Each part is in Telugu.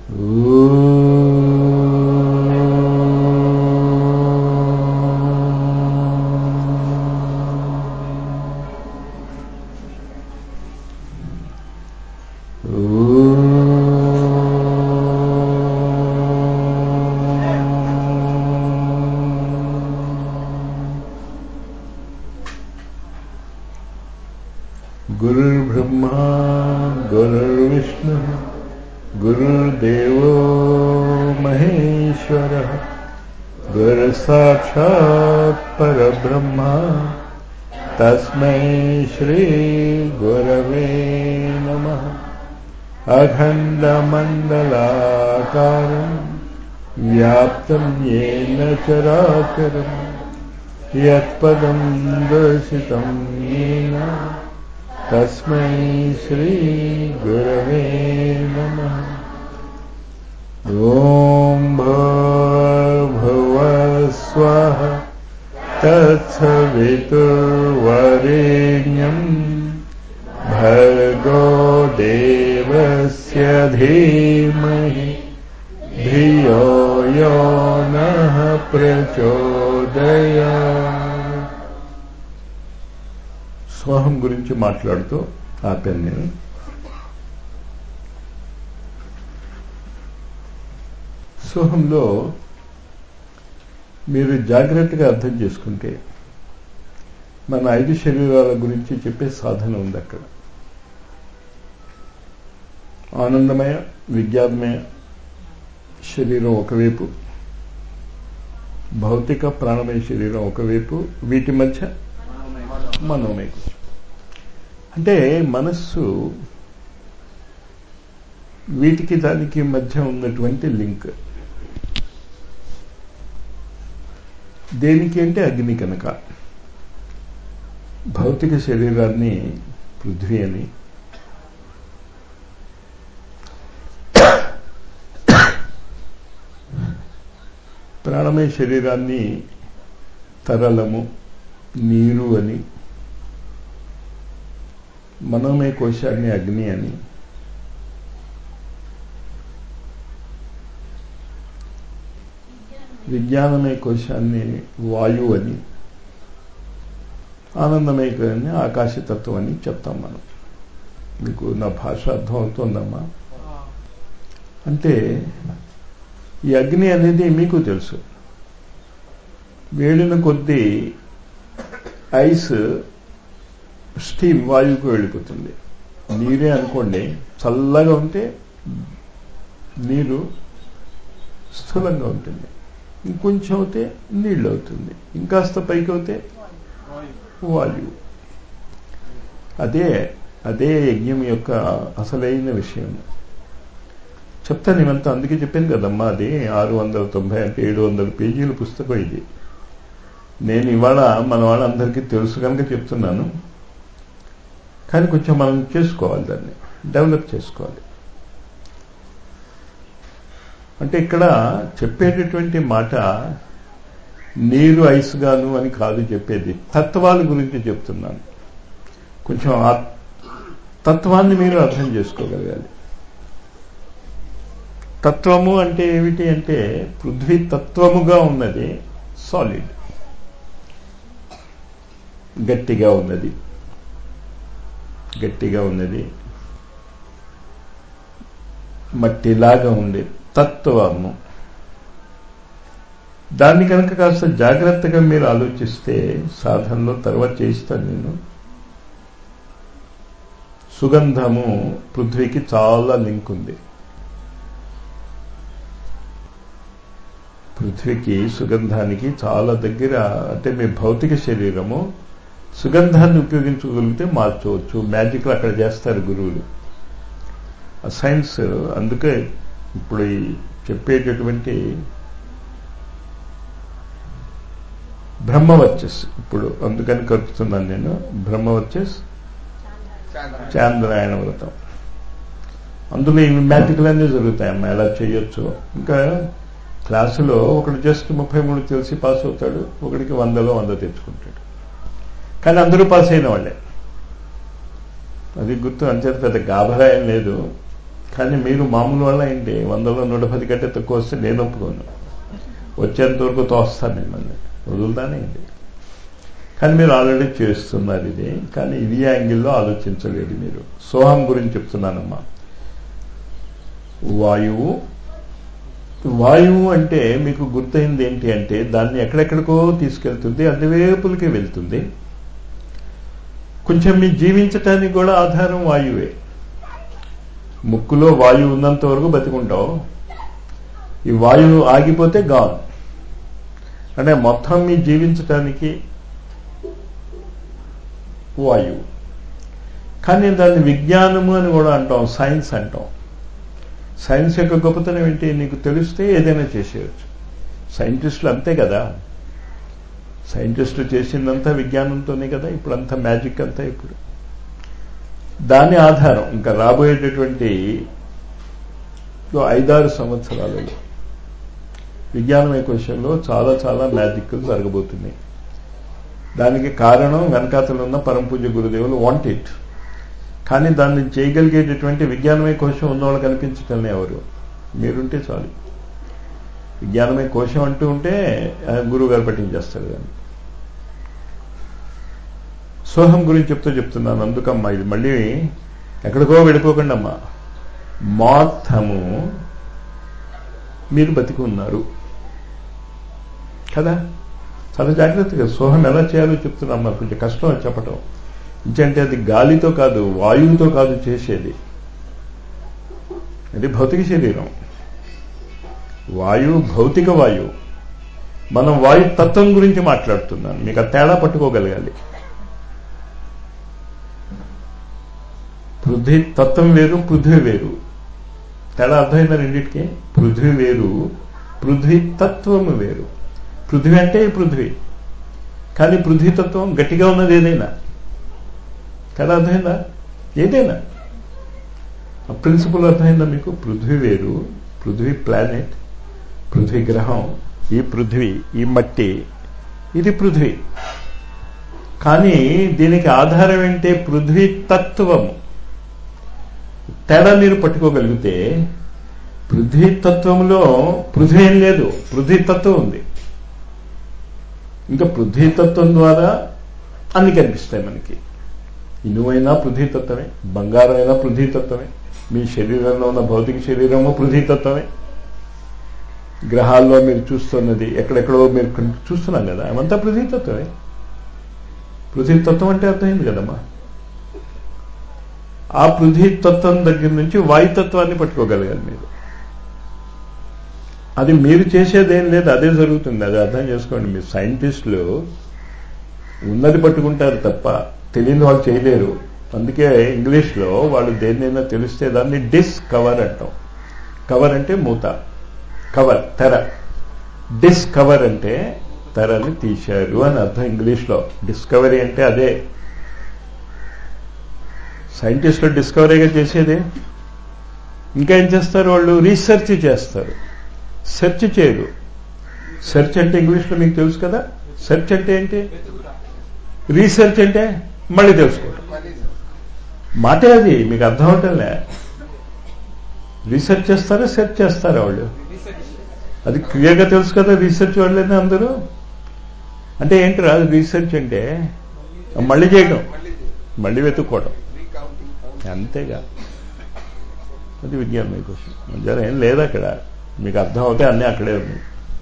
गुरुर्ब्रह्मा गुरुर्विष्णुः गुरुर्देवो महेश्वरः गुरुसाक्षात् परब्रह्मा तस्मै श्रीगुरवे नमः अखण्डमण्डलाकारम् व्याप्तं येन चराचरम् यत्पदं दर्शितं येन तस्मै श्रीगुरवे नमः ॐ भुवस्वः तत्सवितुर्वरेण्यम् भर्गो देवस्य धीमहि धियो यो नः ప్రచోదయా స్వహం గురించి మాట్లాడుతూ ఆపాను నేను స్వహంలో మీరు జాగ్రత్తగా అర్థం చేసుకుంటే మన ఐదు శరీరాల గురించి చెప్పే సాధన ఉంది అక్కడ ఆనందమయ విజ్ఞానమయ శరీరం ఒకవైపు భౌతిక ప్రాణమయ శరీరం ఒకవైపు వీటి మధ్య మనోమయ అంటే మనస్సు వీటికి దానికి మధ్య ఉన్నటువంటి లింక్ దేనికి అంటే అగ్ని కనుక భౌతిక శరీరాన్ని పృథ్వీ అని ప్రాణమయ శరీరాన్ని తరలము నీరు అని మనోమయ కోశాన్ని అగ్ని అని విజ్ఞానమయ కోశాన్ని వాయువు అని ఆనందమయ కోశాన్ని ఆకాశతత్వం అని చెప్తాం మనం మీకు నా భాష అర్థం అవుతుందమ్మా అంటే ఈ అగ్ని అనేది మీకు తెలుసు వేడిన కొద్దీ ఐస్ స్టీమ్ వాయువుకు వెళ్ళిపోతుంది నీరే అనుకోండి చల్లగా ఉంటే నీరు స్థూలంగా ఉంటుంది ఇంకొంచెం అవుతే నీళ్ళు అవుతుంది ఇంకాస్త పైకి అవుతే వాయువు అదే అదే యజ్ఞం యొక్క అసలైన విషయం చెప్తాను ఇవంతా అందుకే చెప్పాను కదమ్మా అది ఆరు వందల తొంభై అంటే ఏడు వందల పేజీల పుస్తకం ఇది నేను ఇవాళ మన వాళ్ళందరికీ తెలుసు కనుక చెప్తున్నాను కానీ కొంచెం మనం చేసుకోవాలి దాన్ని డెవలప్ చేసుకోవాలి అంటే ఇక్కడ చెప్పేటటువంటి మాట నీరు ఐస్ గాను అని కాదు చెప్పేది తత్వాల గురించి చెప్తున్నాను కొంచెం ఆ తత్వాన్ని మీరు అర్థం చేసుకోగలగాలి తత్వము అంటే ఏమిటి అంటే పృథ్వీ తత్వముగా ఉన్నది సాలిడ్ గట్టిగా ఉన్నది గట్టిగా ఉన్నది మట్టిలాగా ఉండే తత్వము దాన్ని కనుక కాస్త జాగ్రత్తగా మీరు ఆలోచిస్తే సాధనలో తర్వాత చేయిస్తాను నేను సుగంధము పృథ్వీకి చాలా లింక్ ఉంది పృథ్వీకి సుగంధానికి చాలా దగ్గర అంటే మీ భౌతిక శరీరము సుగంధాన్ని ఉపయోగించగలిగితే మార్చవచ్చు మ్యాజిక్లు అక్కడ చేస్తారు గురువులు ఆ సైన్స్ అందుకే ఇప్పుడు ఈ చెప్పేటటువంటి బ్రహ్మవర్చస్ ఇప్పుడు అందుకని కలుపుతున్నాను నేను బ్రహ్మవర్చస్ చాంద్రాయణ వ్రతం అందులో ఈ మ్యాజిక్లన్నీ జరుగుతాయమ్మా ఎలా చేయొచ్చు ఇంకా క్లాసులో ఒకడు జస్ట్ ముప్పై మూడు తెలిసి పాస్ అవుతాడు ఒకడికి వందలో వంద తెచ్చుకుంటాడు కానీ అందరూ పాస్ అయిన వాళ్ళే అది గుర్తు అంతే పెద్ద గాభరాయం లేదు కానీ మీరు మామూలు వల్ల ఏంటి వందలో నూట పది కంటే తక్కువ వస్తే నేను ఒప్పుకోను వచ్చేంత వరకు తోస్తాను మిమ్మల్ని వదులుతానే ఏంటి కానీ మీరు ఆల్రెడీ చేస్తున్నారు ఇది కానీ ఇది యాంగిల్లో ఆలోచించలేదు మీరు సోహం గురించి చెప్తున్నానమ్మా వాయువు వాయువు అంటే మీకు గుర్తయింది ఏంటి అంటే దాన్ని ఎక్కడెక్కడికో తీసుకెళ్తుంది అన్ని వైపులకి వెళ్తుంది కొంచెం మీ జీవించటానికి కూడా ఆధారం వాయువే ముక్కులో వాయువు ఉన్నంత వరకు బతికుంటావు ఈ వాయువు ఆగిపోతే గాన్ అంటే మొత్తం మీ జీవించటానికి వాయువు కానీ దాన్ని విజ్ఞానము అని కూడా అంటాం సైన్స్ అంటాం సైన్స్ యొక్క గొప్పతనం ఏంటి నీకు తెలిస్తే ఏదైనా చేసేయచ్చు సైంటిస్టులు అంతే కదా సైంటిస్టులు చేసిందంతా విజ్ఞానంతోనే కదా ఇప్పుడు అంతా మ్యాజిక్ అంతా ఇప్పుడు దాని ఆధారం ఇంకా రాబోయేటటువంటి ఐదారు సంవత్సరాలలో విజ్ఞానం యొక్క విషయంలో చాలా చాలా మ్యాజిక్లు జరగబోతున్నాయి దానికి కారణం వెనకాతలు ఉన్న పరమపూజ గురుదేవులు వాంట్ ఇట్ కానీ దాన్ని చేయగలిగేటటువంటి విజ్ఞానమే కోశం ఉన్నవాళ్ళు కనిపించటం ఎవరు మీరుంటే చాలు విజ్ఞానమే కోశం అంటూ ఉంటే గురువు గారు పట్టించేస్తారు దాన్ని సోహం గురించి చెప్తూ చెప్తున్నాను అందుకమ్మా ఇది మళ్ళీ ఎక్కడికో వెళ్ళిపోకండి అమ్మా మొత్తము మీరు బతికి ఉన్నారు కదా చాలా జాగ్రత్తగా సోహం ఎలా చేయాలో చెప్తున్నామ్మా కొంచెం కష్టం అది చెప్పటం ఇంకంటే అది గాలితో కాదు వాయువుతో కాదు చేసేది అది భౌతిక శరీరం వాయువు భౌతిక వాయువు మనం వాయు తత్వం గురించి మాట్లాడుతున్నాను మీకు ఆ తేడా పట్టుకోగలగాలి పృథ్వీ తత్వం వేరు పృథ్వీ వేరు తేడా అర్థమైందా రెండింటికి పృథ్వీ వేరు పృథ్వీ తత్వము వేరు పృథ్వీ అంటే ఈ పృథ్వీ కానీ పృథ్వీ తత్వం గట్టిగా ఉన్నది ఏదైనా తేడా అర్థమైందా ఏదైనా ఆ ప్రిన్సిపల్ అర్థమైందా మీకు పృథ్వీ వేరు పృథ్వీ ప్లానెట్ పృథ్వీ గ్రహం ఈ పృథ్వీ ఈ మట్టి ఇది పృథ్వీ కానీ దీనికి ఆధారం ఏంటి పృథ్వీ తత్వము తేడా మీరు పట్టుకోగలిగితే పృథ్వీ తత్వంలో పృథ్వీ ఏం లేదు పృథ్వీ తత్వం ఉంది ఇంకా పృథ్వీ తత్వం ద్వారా అన్ని కనిపిస్తాయి మనకి ఇనువైనా పృథ్వీతత్వమే బంగారం అయినా పృథ్వీతత్వమే మీ శరీరంలో ఉన్న భౌతిక శరీరము పృథ్వీతత్వమే గ్రహాల్లో మీరు చూస్తున్నది ఎక్కడెక్కడో మీరు చూస్తున్నాం కదా అవంతా పృథ్వీతత్వమే పృథ్వీతత్వం అంటే అర్థమైంది కదమ్మా ఆ పృథ్వీతత్వం దగ్గర నుంచి వాయుతత్వాన్ని పట్టుకోగలగాలి మీరు అది మీరు చేసేదేం లేదు అదే జరుగుతుంది అది అర్థం చేసుకోండి మీరు సైంటిస్టులు ఉన్నది పట్టుకుంటారు తప్ప తెలియని వాళ్ళు చేయలేరు అందుకే ఇంగ్లీష్లో వాళ్ళు దేన్నైనా తెలిస్తే దాన్ని డిస్కవర్ అంటాం కవర్ అంటే మూత కవర్ తెర డిస్కవర్ అంటే తెరని తీశారు అని అర్థం ఇంగ్లీష్లో డిస్కవరీ అంటే అదే సైంటిస్టులు డిస్కవరీగా చేసేది ఇంకా ఏం చేస్తారు వాళ్ళు రీసెర్చ్ చేస్తారు సెర్చ్ చేయరు సెర్చ్ అంటే ఇంగ్లీష్లో మీకు తెలుసు కదా సెర్చ్ అంటే ఏంటి రీసెర్చ్ అంటే మళ్ళీ తెలుసుకోవటం మాటే అది మీకు అర్థం అవటంలే రీసెర్చ్ చేస్తారా సెర్చ్ చేస్తారా వాళ్ళు అది క్లియర్గా తెలుసు కదా రీసెర్చ్ వాళ్ళేనా అందరూ అంటే ఏంటి రాదు రీసెర్చ్ అంటే మళ్ళీ చేయడం మళ్ళీ వెతుక్కోవడం అంతేగా అది విజ్ఞానం కోసం మధ్యాహ్నం ఏం లేదు అక్కడ మీకు అర్థం అవుతే అన్నీ అక్కడే ఉన్నాయి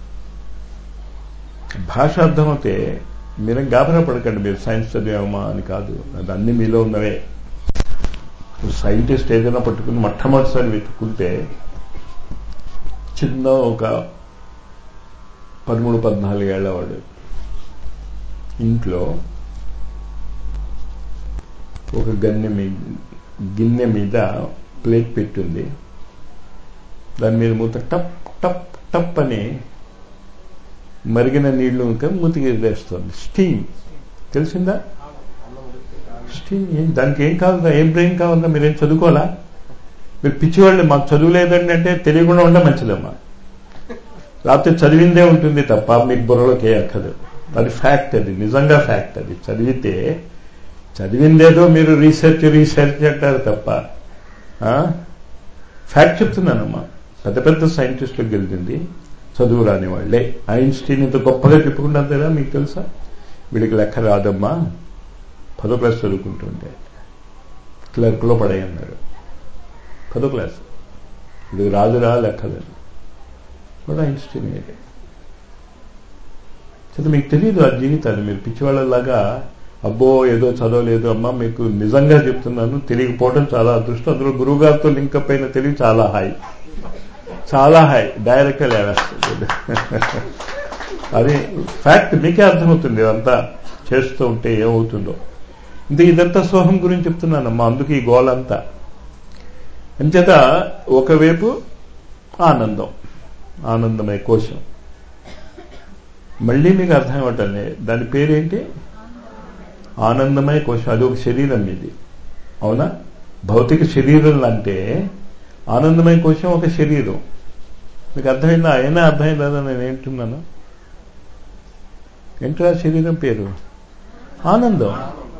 భాష అర్థమవుతే మీరేం గాబరా పడకండి మీరు సైన్స్ చదివామా అని కాదు అది అన్ని మీలో ఉన్నవే సైంటిస్ట్ ఏదైనా పట్టుకుని మొట్టమొదటిసారి వెతుక్కుంటే చిన్న ఒక పదమూడు పద్నాలుగేళ్ల వాడు ఇంట్లో ఒక గన్నె మీ గిన్నె మీద ప్లేట్ పెట్టుంది దాని మీద మూత టప్ టప్ టప్ అని మరిగిన నీళ్లు ఇంకా మూతికి వేస్తుంది స్టీమ్ తెలిసిందా స్టీమ్ ఏం దానికి ఏం కావాలా ఏం బ్రెయిన్ కావాలా మీరేం చదువుకోవాలా మీరు పిచ్చివాళ్ళు మాకు చదువు లేదండి అంటే తెలియకుండా ఉండే మంచిదమ్మా లేకపోతే చదివిందే ఉంటుంది తప్ప మీకు బుర్రలోకి అక్కదు అది ఫ్యాక్ట్ అది నిజంగా ఫ్యాక్ట్ అది చదివితే చదివిందేదో మీరు రీసెర్చ్ రీసెర్చ్ అంటారు తప్ప ఫ్యాక్ట్ చెప్తున్నానమ్మా పెద్ద పెద్ద సైంటిస్టులకు గెలిచింది చదువు రాని వాళ్ళే ఐన్స్టీన్ ఇంత గొప్పగా చెప్పుకుంటారు కదా మీకు తెలుసా వీడికి లెక్క రాదమ్మా పదో క్లాస్ చదువుకుంటుంటే క్లర్క్లో పడేయన్నారు పదో క్లాస్ వీడికి రాదురా లెక్కలేదు కూడా ఐన్స్టీన్ చదువు మీకు తెలియదు ఆ జీవితాన్ని మీరు పిచ్చివాళ్ళలాగా అబ్బో ఏదో చదవలేదు అమ్మా మీకు నిజంగా చెప్తున్నాను తెలియకపోవడం చాలా అదృష్టం అందులో గురువుగారితో లింకప్ అయిన తెలివి చాలా హాయ్ చాలా హాయ్ డైరెక్ట్గా లేవేస్తుంది అది ఫ్యాక్ట్ మీకే అర్థమవుతుంది ఇదంతా చేస్తూ ఉంటే ఏమవుతుందో ఇంత ఇదంతా సోహం గురించి చెప్తున్నానమ్మా అందుకు ఈ గోలంతా అంచేత ఒకవైపు ఆనందం ఆనందమయ కోశం మళ్ళీ మీకు అర్థం అవ్వటంలే దాని పేరేంటి ఆనందమయ కోశం అది ఒక శరీరం ఇది అవునా భౌతిక శరీరం అంటే ఆనందమయ కోశం ఒక శరీరం మీకు అర్థమైందా అయినా అర్థమైందా నేను ఏంటున్నాను ఏంట్రా శరీరం పేరు ఆనందం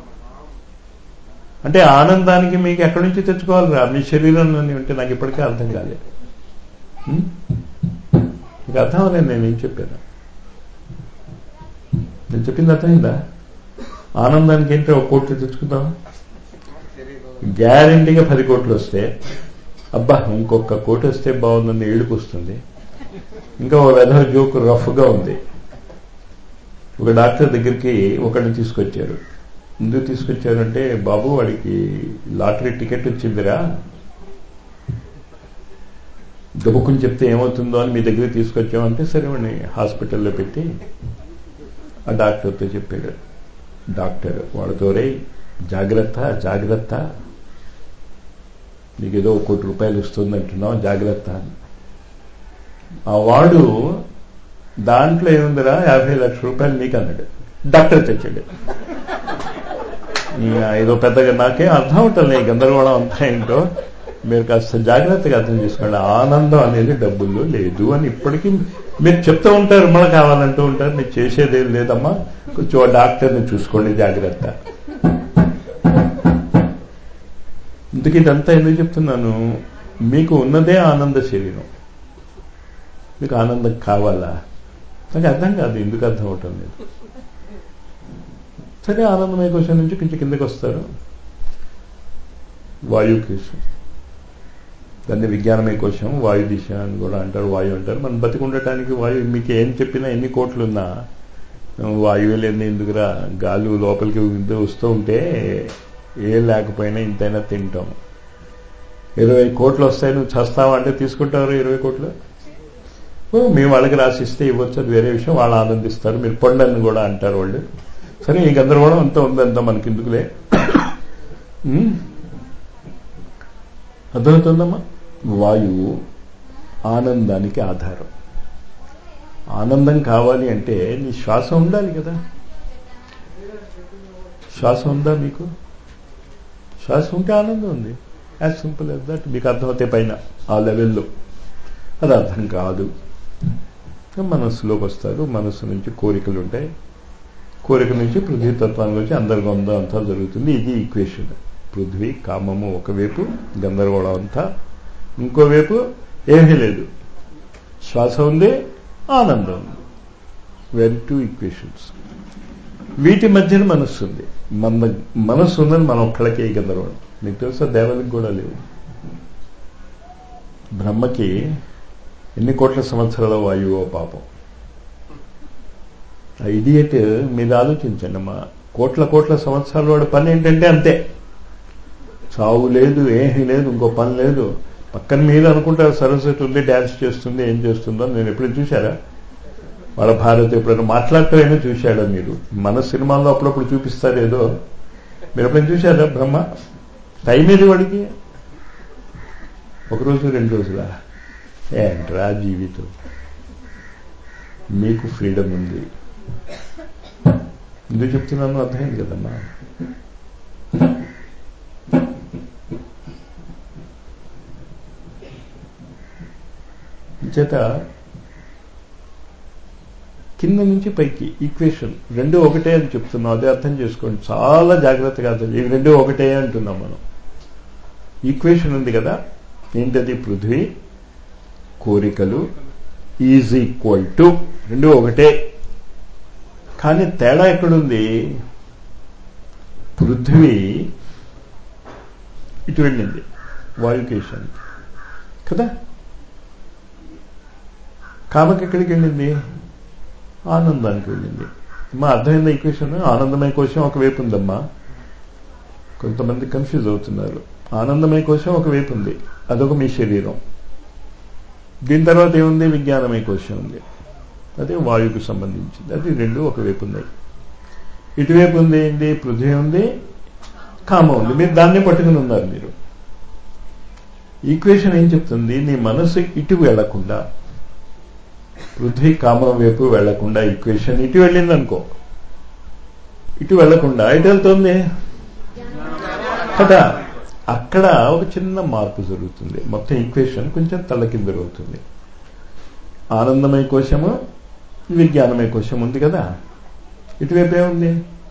అంటే ఆనందానికి మీకు ఎక్కడి నుంచి తెచ్చుకోవాలిరా మీ శరీరంలోని ఉంటే నాకు ఇప్పటికే అర్థం కాలేదు మీకు అర్థం అవ్వలేదు నేను ఏం చెప్పాను నేను చెప్పింది అర్థమైందా ఆనందానికి ఏంటో ఒక కోట్లు తెచ్చుకుందామా గ్యారంటీగా పది కోట్లు వస్తే అబ్బా ఇంకొక కోటి వస్తే బాగుందని ఏడుపు వస్తుంది ఇంకా ఒక వెధవ జోక్ రఫ్గా ఉంది ఒక డాక్టర్ దగ్గరికి ఒకరిని తీసుకొచ్చారు ఎందుకు తీసుకొచ్చారంటే బాబు వాడికి లాటరీ టికెట్ వచ్చిందిరా గబుకుని చెప్తే ఏమవుతుందో అని మీ దగ్గర తీసుకొచ్చామంటే సరే వాడిని హాస్పిటల్లో పెట్టి ఆ డాక్టర్తో చెప్పాడు డాక్టర్ వాడితో రే జాగ్రత్త జాగ్రత్త నీకు ఏదో ఒక కోటి రూపాయలు వస్తుంది అంటున్నావు జాగ్రత్త అని ఆ వాడు దాంట్లో ఏముందిరా యాభై లక్షల రూపాయలు నీకు అన్నాడు డాక్టర్ తెచ్చాడు ఏదో పెద్దగా నాకేం అర్థం ఉంటుంది గందరగోళం అంతా ఏంటో మీరు కాస్త జాగ్రత్తగా అర్థం చేసుకోండి ఆనందం అనేది డబ్బుల్లో లేదు అని ఇప్పటికీ మీరు చెప్తూ ఉంటారు మళ్ళీ కావాలంటూ ఉంటారు మీరు చేసేదేం లేదమ్మా కొంచెం ఆ డాక్టర్ని చూసుకోండి జాగ్రత్త ఇందుకు ఇదంతా ఎందుకు చెప్తున్నాను మీకు ఉన్నదే ఆనంద శరీరం మీకు ఆనందం కావాలా నాకు అర్థం కాదు ఎందుకు అర్థం అవటం లేదు సరే ఆనందమయ కోశం నుంచి కొంచెం కిందకి వస్తారు వాయు కోశం దాన్ని విజ్ఞానమయ కోశం వాయు దిశ అని కూడా అంటారు వాయు అంటారు మనం బతికి ఉండటానికి వాయు మీకు ఏం చెప్పినా ఎన్ని కోట్లున్నా వాయువు లేని ఎందుకురా గాలి లోపలికి వస్తూ ఉంటే ఏం లేకపోయినా ఇంతైనా తింటాం ఇరవై కోట్లు వస్తాయి నువ్వు చస్తావా అంటే తీసుకుంటారు ఇరవై కోట్లు మేము వాళ్ళకి రాసిస్తే ఇవ్వచ్చు అది వేరే విషయం వాళ్ళు ఆనందిస్తారు మీరు పొండని కూడా అంటారు వాళ్ళు సరే ఈ గందరగోళం అంతా ఉందంతా మనకి ఎందుకులే అర్థమవుతుందమ్మా వాయువు ఆనందానికి ఆధారం ఆనందం కావాలి అంటే నీ శ్వాస ఉండాలి కదా శ్వాస ఉందా మీకు శ్వాస ఉంటే ఆనందం ఉంది యాజ్ సింపుల్ యాజ్ దట్ మీకు అర్థమవుతే పైన ఆ లెవెల్లో అది అర్థం కాదు మనస్సులోకి వస్తారు మనస్సు నుంచి కోరికలు ఉంటాయి కోరిక నుంచి పృథ్వీ తత్వానికి వచ్చి అందరిగొంద అంతా జరుగుతుంది ఇది ఈక్వేషన్ పృథ్వీ కామము ఒకవైపు గందరగోళం అంతా ఇంకోవైపు ఏమీ లేదు శ్వాస ఉంది ఆనందం ఉంది వెరీ టూ ఈక్వేషన్స్ వీటి మధ్యన మనస్సు ఉంది మన మనస్సు ఉందని మనం ఒక్కళ్ళకే గందరగోళం మీకు తెలుసా దేవతలకు కూడా లేవు బ్రహ్మకి ఎన్ని కోట్ల సంవత్సరాల వాయువో పాపం ఆ ఇడియట్ మీరు ఆలోచించండి అమ్మా కోట్ల కోట్ల సంవత్సరాల వాడు పని ఏంటంటే అంతే చావు లేదు ఏమీ లేదు ఇంకో పని లేదు పక్కన మీరు అనుకుంటారు సరస్వతి ఉంది డ్యాన్స్ చేస్తుంది ఏం చేస్తుందో నేను ఎప్పుడు చూశారా వాళ్ళ భారత ఎప్పుడైనా మాట్లాడటం ఏమో చూశాడా మీరు మన సినిమాల్లో అప్పుడప్పుడు చూపిస్తారు ఏదో మీరు ఎప్పుడైనా చూశారా బ్రహ్మ టైం ఏది వాడికి ఒకరోజు రెండు రోజులా ఏంట్రా జీవితం మీకు ఫ్రీడమ్ ఉంది ఎందుకు చెప్తున్నాను అర్థమైంది కదమ్మా చేత కింద నుంచి పైకి ఈక్వేషన్ రెండు ఒకటే అని చెప్తున్నాం అదే అర్థం చేసుకోండి చాలా జాగ్రత్తగా అర్థం ఇవి రెండు ఒకటే అంటున్నాం మనం ఈక్వేషన్ ఉంది కదా ఏంటది పృథ్వీ కోరికలు ఈజ్ ఈక్వల్ టు రెండు ఒకటే కానీ తేడా ఎక్కడుంది పృథ్వీ ఇటు వెళ్ళింది వాయుకేశానికి కదా కామకి ఎక్కడికి వెళ్ళింది ఆనందానికి వెళ్ళింది మా అర్థమైంది ఈక్వేషన్ ఆనందమయ కోశం ఒకవైపు ఉందమ్మా కొంతమంది కన్ఫ్యూజ్ అవుతున్నారు ఆనందమయ కోశం ఒకవైపు ఉంది అదొక మీ శరీరం దీని తర్వాత ఏముంది విజ్ఞానమయ కోశం ఉంది అదే వాయువుకు సంబంధించింది అది రెండు ఒకవైపు ఉన్నాయి ఇటువైపు ఉంది ఏంటి పృథ్వీ ఉంది కామ ఉంది మీరు దాన్నే పట్టుకుని ఉన్నారు మీరు ఈక్వేషన్ ఏం చెప్తుంది నీ మనసు ఇటు వెళ్లకుండా పృథ్వీ కామం వైపు వెళ్లకుండా ఈక్వేషన్ ఇటు వెళ్ళింది అనుకో ఇటు వెళ్లకుండా ఇటు వెళ్తుంది కదా అక్కడ ఒక చిన్న మార్పు జరుగుతుంది మొత్తం ఈక్వేషన్ కొంచెం తల్లకిందరవుతుంది ఆనందమయ కోశము విజ్ఞానమయ కోశం ఉంది కదా ఇటువైపు ఏముంది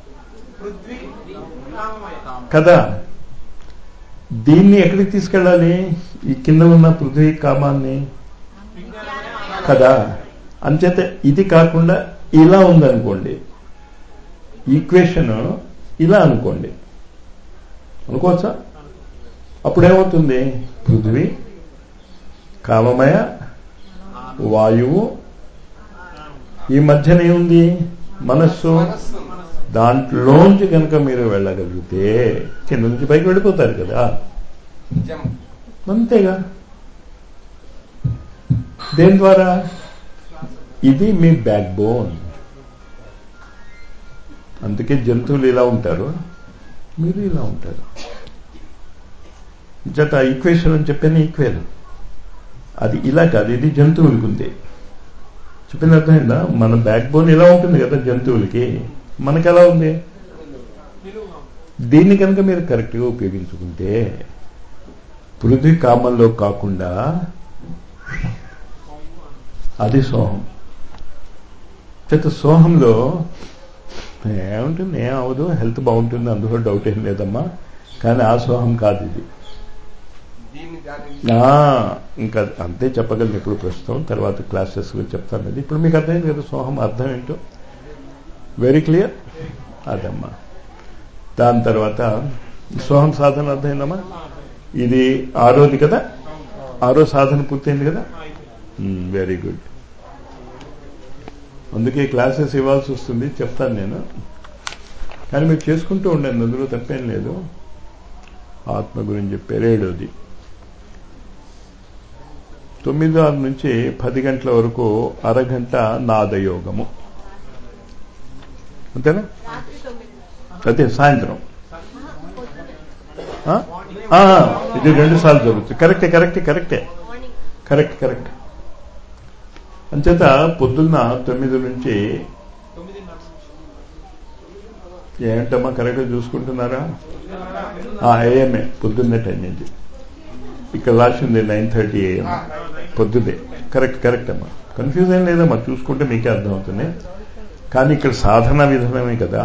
కదా దీన్ని ఎక్కడికి తీసుకెళ్ళాలి ఈ కింద ఉన్న పృథ్వీ కామాన్ని కదా అంచేత ఇది కాకుండా ఇలా ఉందనుకోండి ఈక్వేషన్ ఇలా అనుకోండి అనుకోవచ్చా అప్పుడేమవుతుంది పృథ్వీ కామమయ వాయువు ఈ మధ్యన ఏముంది మనస్సు దాంట్లోంచి కనుక మీరు వెళ్ళగలిగితే కింద నుంచి పైకి వెళ్ళిపోతారు కదా అంతేగా దేని ద్వారా ఇది మీ బ్యాక్ బోన్ అందుకే జంతువులు ఇలా ఉంటారు మీరు ఇలా ఉంటారు జత ఈక్వేషన్ అని చెప్పాను ఈక్వేల్ అది ఇలా కాదు ఇది జంతువులకి ఉంది చెప్పిన అర్థమైందా మన బ్యాక్ బోన్ ఇలా ఉంటుంది కదా జంతువులకి మనకి ఎలా ఉంది దీన్ని కనుక మీరు కరెక్ట్గా ఉపయోగించుకుంటే పృథ్వీ కామంలో కాకుండా అది సోహం చేత సోహంలో ఏముంటుంది ఏం అవ్వదు హెల్త్ బాగుంటుంది అందులో డౌట్ ఏం లేదమ్మా కానీ ఆ సోహం కాదు ఇది ఇంకా అంతే చెప్పగలను ఇప్పుడు ప్రస్తుతం తర్వాత క్లాసెస్లో చెప్తాను అది ఇప్పుడు మీకు అర్థమైంది కదా సోహం అర్థం ఏంటో వెరీ క్లియర్ అదమ్మా దాని తర్వాత సోహం సాధన అర్థమైందమ్మా ఇది ఆరోది కదా ఆరో సాధన పూర్తయింది కదా వెరీ గుడ్ అందుకే క్లాసెస్ ఇవ్వాల్సి వస్తుంది చెప్తాను నేను కానీ మీరు చేసుకుంటూ ఉండండి అందులో తప్పేం లేదు ఆత్మ గురించి చెప్పారు ఏడోది తొమ్మిది ఆరు నుంచి పది గంటల వరకు అరగంట నాదయోగము అంతేనా అదే సాయంత్రం ఇది రెండు సార్లు జరుగుతుంది కరెక్టే కరెక్టే కరెక్టే కరెక్ట్ కరెక్ట్ అంచేత పొద్దున్న తొమ్మిది నుంచి ఏంటమ్మా కరెక్ట్గా చూసుకుంటున్నారా ఏఎంఏ పొద్దున్నే టైం అయింది ఇక్కడ రాసింది నైన్ థర్టీ ఏఎం పొద్దున్నే కరెక్ట్ కరెక్ట్ అమ్మా కన్ఫ్యూజ్ ఏం లేదమ్మా చూసుకుంటే మీకే అర్థమవుతుంది కానీ ఇక్కడ సాధన విధానమే కదా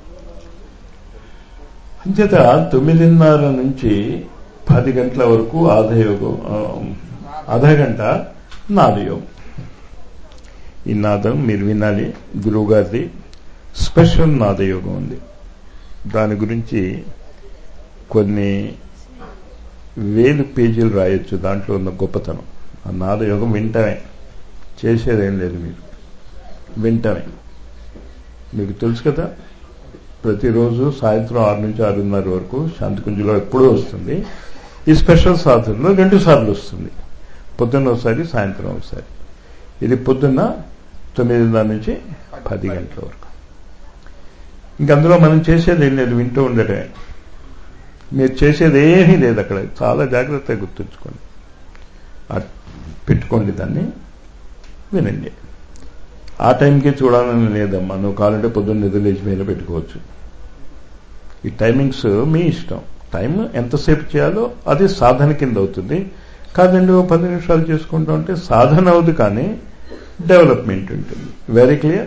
అంచేత తొమ్మిదిన్నర నుంచి పది గంటల వరకు ఆధయోగం అర్ధ గంట నాదయోగం ఈ నాదం మీరు వినాలి గురువు గారిది స్పెషల్ నాదయోగం ఉంది దాని గురించి కొన్ని వేలు పేజీలు రాయొచ్చు దాంట్లో ఉన్న గొప్పతనం ఆ నాదయోగం వింటమే చేసేదేం లేదు మీరు వింటమే మీకు తెలుసు కదా ప్రతిరోజు సాయంత్రం ఆరు నుంచి ఆరున్నర వరకు శాంతికుంజులో ఎప్పుడూ వస్తుంది ఈ స్పెషల్ సాధనలో రెండు సార్లు వస్తుంది పొద్దున్న ఒకసారి సాయంత్రం ఒకసారి ఇది పొద్దున్న తొమ్మిదిన్నర నుంచి పది గంటల వరకు ఇంక అందులో మనం చేసేది ఏం లేదు వింటూ ఉండటమే మీరు చేసేది ఏమీ లేదు అక్కడ చాలా జాగ్రత్తగా గుర్తుంచుకోండి పెట్టుకోండి దాన్ని వినండి ఆ టైంకి చూడాలని లేదమ్మా నువ్వు కావాలంటే పొద్దున్న నిద్రలేచి మీద పెట్టుకోవచ్చు ఈ టైమింగ్స్ మీ ఇష్టం టైం ఎంతసేపు చేయాలో అది సాధన కింద అవుతుంది కాదండి ఓ పది నిమిషాలు చేసుకుంటా ఉంటే సాధన అవుతుంది కానీ డెవలప్మెంట్ ఉంటుంది వెరీ క్లియర్